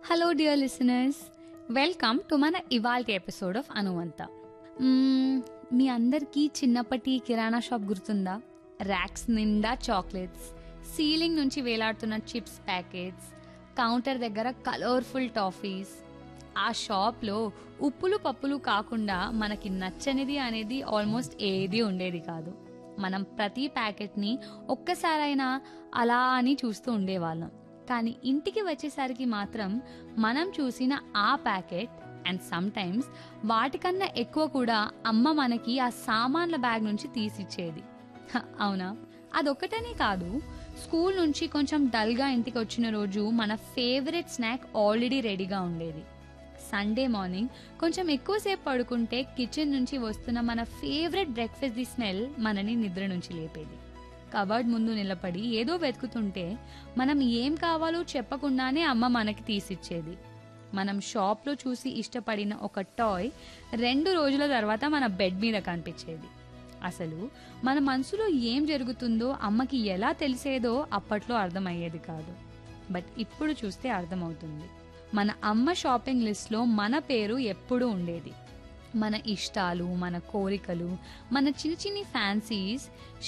hello dear listeners welcome to మన ఇవాల్టి episode of అనువంత మ్మ్, మీ అందరికీ చిన్నప్పటి కిరాణా షాప్ గుర్తుందా ర్యాక్స్ నిండా చాక్లెట్స్ సీలింగ్ నుంచి వేలాడుతున్న చిప్స్ ప్యాకెట్స్ కౌంటర్ దగ్గర కలర్ఫుల్ టాఫీస్ ఆ షాప్లో ఉప్పులు పప్పులు కాకుండా మనకి నచ్చనిది అనేది ఆల్మోస్ట్ ఏది ఉండేది కాదు మనం ప్రతి ప్యాకెట్ని ఒక్కసారైనా అలా అని చూస్తూ ఉండేవాళ్ళం కానీ ఇంటికి వచ్చేసరికి మాత్రం మనం చూసిన ఆ ప్యాకెట్ అండ్ సమ్ టైమ్స్ వాటికన్నా ఎక్కువ కూడా అమ్మ మనకి ఆ సామాన్ల బ్యాగ్ నుంచి తీసిచ్చేది హ, అవునా అదొక్కటనే కాదు స్కూల్ నుంచి కొంచెం డల్గా ఇంటికి వచ్చిన రోజు మన ఫేవరెట్ స్నాక్ ఆల్రెడీ రెడీగా ఉండేది సండే మార్నింగ్ కొంచెం ఎక్కువసేపు పడుకుంటే కిచెన్ నుంచి వస్తున్న మన ఫేవరెట్ బ్రేక్ఫాస్ట్ ది స్మెల్ మనని నిద్ర నుంచి లేపేది కబర్డ్ ముందు నిలబడి ఏదో వెతుకుతుంటే మనం ఏం కావాలో చెప్పకుండానే అమ్మ మనకి తీసిచ్చేది మనం షాప్లో చూసి ఇష్టపడిన ఒక టాయ్ రెండు రోజుల తర్వాత మన బెడ్ మీద కనిపించేది అసలు మన మనసులో ఏం జరుగుతుందో అమ్మకి ఎలా తెలిసేదో అప్పట్లో అర్థమయ్యేది కాదు బట్ ఇప్పుడు చూస్తే అర్థమవుతుంది మన అమ్మ షాపింగ్ లిస్ట్లో మన పేరు ఎప్పుడూ ఉండేది మన ఇష్టాలు మన కోరికలు మన చిన్న చిన్ని ఫ్యాన్సీస్